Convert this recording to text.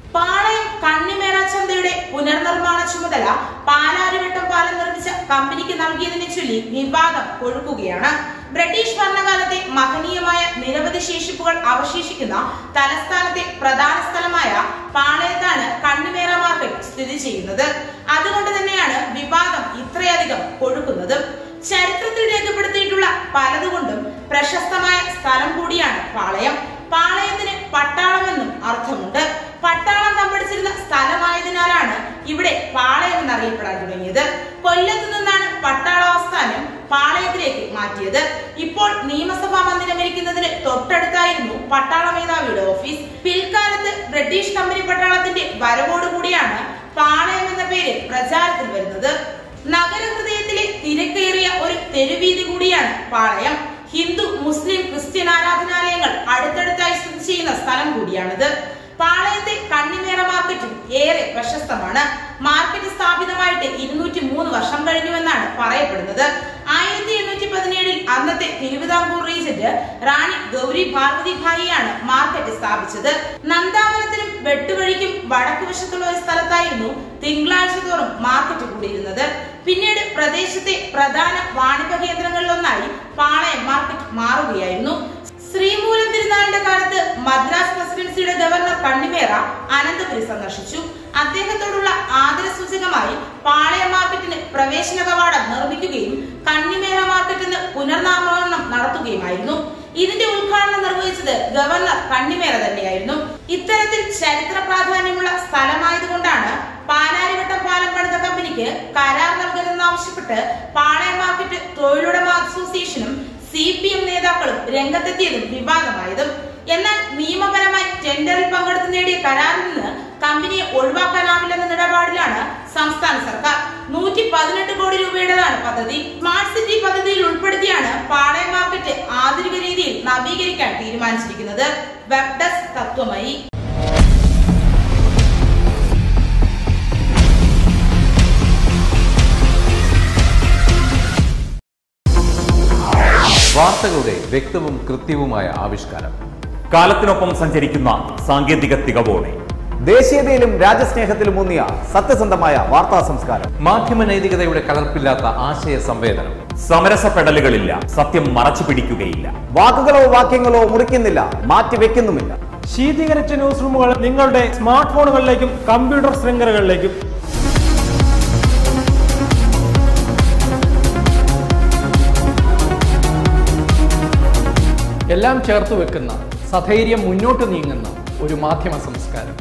പാളയം കണ്ണിമേറ ചന്തയുടെ പുനർനിർമ്മാണ ചുമതല പാലാരിവട്ടം പാലം നിർമ്മിച്ച കമ്പനിക്ക് നൽകിയതിനെ ചൊല്ലി വിവാദം കൊഴുക്കുകയാണ് ബ്രിട്ടീഷ് ഭരണകാലത്തെ മഹനീയമായ നിരവധി ശേഷിപ്പുകൾ അവശേഷിക്കുന്ന തലസ്ഥാനത്തെ പ്രധാന സ്ഥലമായ പാളയത്താണ് കണ്ണിമേറ മാർക്കറ്റ് സ്ഥിതി ചെയ്യുന്നത് അതുകൊണ്ട് തന്നെയാണ് വിവാദം ഇത്രയധികം കൊഴുക്കുന്നത് ചരിത്രത്തിൽ രേഖപ്പെടുത്തിയിട്ടുള്ള പലതുകൊണ്ടും പ്രശസ്തമായ സ്ഥലം കൂടിയാണ് പാളയം പാളയത്തിന് പട്ടാളമെന്നും അർത്ഥമുണ്ട് പട്ടാളം തമ്പടിച്ചിരുന്ന സ്ഥലമായതിനാലാണ് ഇവിടെ പാളയം എന്നറിയപ്പെടാൻ തുടങ്ങിയത് കൊല്ലത്ത് നിന്നാണ് പട്ടാളാസ്ഥാനം പാളയത്തിലേക്ക് മാറ്റിയത് ഇപ്പോൾ നിയമസഭാ മന്ദിരം ഇരിക്കുന്നതിന് തൊട്ടടുത്തായിരുന്നു പട്ടാള മേധാവിയുടെ ഓഫീസ് പിൽക്കാലത്ത് ബ്രിട്ടീഷ് കമ്പനി പട്ടാളത്തിന്റെ വരവോടുകൂടിയാണ് പാളയം എന്ന പേര് പ്രചാരത്തിൽ വരുന്നത് നഗരഹൃദയത്തിലെ തിരക്കേറിയ ഒരു തെരുവീതി കൂടിയാണ് പാളയം ഹിന്ദു മുസ്ലിം ക്രിസ്ത്യൻ ആരാധനാലയങ്ങൾ അടുത്തടുത്തായി സ്ഥിതി ചെയ്യുന്ന സ്ഥലം കൂടിയാണിത് പാളയത്തെ കണ്ണിമേറ മാർക്കറ്റും ഏറെ പ്രശസ്തമാണ് മാർക്കറ്റ് സ്ഥാപിതമായിട്ട് ഇരുന്നൂറ്റി മൂന്ന് വർഷം കഴിഞ്ഞുവെന്നാണ് പറയപ്പെടുന്നത് ആയിരത്തി എണ്ണൂറ്റി പതിനേഴിൽ അന്നത്തെ തിരുവിതാംകൂർ റീജന്റ് റാണി ഗൗരി ഭാർഗവതി ഭായിയാണ് മാർക്കറ്റ് സ്ഥാപിച്ചത് നന്ദാവനത്തിനും വെട്ടുവഴിക്കും വടക്കു വശത്തുള്ള ഒരു സ്ഥലത്തായിരുന്നു തിങ്കളാഴ്ച തോറും മാർക്കറ്റ് കൂടിയിരുന്നത് പിന്നീട് പ്രദേശത്തെ പ്രധാന വാണിഭ കേന്ദ്രങ്ങളിലൊന്നായി പാളയം മാർക്കറ്റ് മാറുകയായിരുന്നു ശ്രീമൂലം തിരുനാളിന്റെ കാലത്ത് മദ്രാസ് പ്രസിഡൻസിയുടെ ഗവർണർ കണ്ണിമേറ അനന്തപുരി സന്ദർശിച്ചു അദ്ദേഹത്തോടുള്ള ആദരസൂചകമായി പാളയ മാർക്കറ്റിന് പ്രവേശന കവാടം നിർമ്മിക്കുകയും കണ്ണിമേറ മാർക്കറ്റിന് പുനർനാമകരണം നടത്തുകയുമായിരുന്നു ഇതിന്റെ ഉദ്ഘാടനം നിർവഹിച്ചത് ഗവർണർ കണ്ണിമേറ തന്നെയായിരുന്നു ഇത്തരത്തിൽ ചരിത്ര പ്രാധാന്യമുള്ള സ്ഥലമായതുകൊണ്ടാണ് പാലാരിവട്ടം പാലം പണിത കമ്പനിക്ക് കരാർ നൽകണമെന്നാവശ്യപ്പെട്ട് പാളയ മാർക്കറ്റ് തൊഴിലുടമ അസോസിയേഷനും സി പി എം നേതാക്കളും രംഗത്തെത്തിയതും വിവാദമായതും എന്നാൽ നിയമപരമായി ടെൻഡറിൽ പങ്കെടുത്ത് നേടിയ കരാറിൽ നിന്ന് കമ്പനിയെ ഒഴിവാക്കാനാവില്ലെന്ന നിലപാടിലാണ് സംസ്ഥാന സർക്കാർ നൂറ്റി പതിനെട്ട് കോടി രൂപയുടേതാണ് പദ്ധതി സ്മാർട്ട് സിറ്റി പദ്ധതിയിൽ ഉൾപ്പെടുത്തിയാണ് പാളയം മാർക്കറ്റ് ആധുനിക രീതിയിൽ നവീകരിക്കാൻ തീരുമാനിച്ചിരിക്കുന്നത് വെബ് ഡെസ്ക് തത്വമയി വാർത്തകളുടെ വ്യക്തവും കൃത്യവുമായ ആവിഷ്കാരം കാലത്തിനൊപ്പം സഞ്ചരിക്കുന്ന സാങ്കേതിക തികവോടെ ദേശീയതയിലും രാജ്യസ്നേഹത്തിലും ഊന്നിയ സത്യസന്ധമായ വാർത്താ സംസ്കാരം മാധ്യമ നൈതികതയുടെ കലർപ്പില്ലാത്ത ആശയ സംവേദനം സമരസപ്പെടലുകളില്ല സത്യം മറച്ചു പിടിക്കുകയില്ല വാക്കുകളോ വാക്യങ്ങളോ മുറിക്കുന്നില്ല മാറ്റിവെക്കുന്നുമില്ല ശീതീകരിച്ച ന്യൂസ് റൂമുകൾ നിങ്ങളുടെ സ്മാർട്ട് ഫോണുകളിലേക്കും കമ്പ്യൂട്ടർ ശൃംഖലകളിലേക്കും എല്ലാം ചേർത്ത് വെക്കുന്ന സധൈര്യം മുന്നോട്ട് നീങ്ങുന്ന ഒരു മാധ്യമ സംസ്കാരം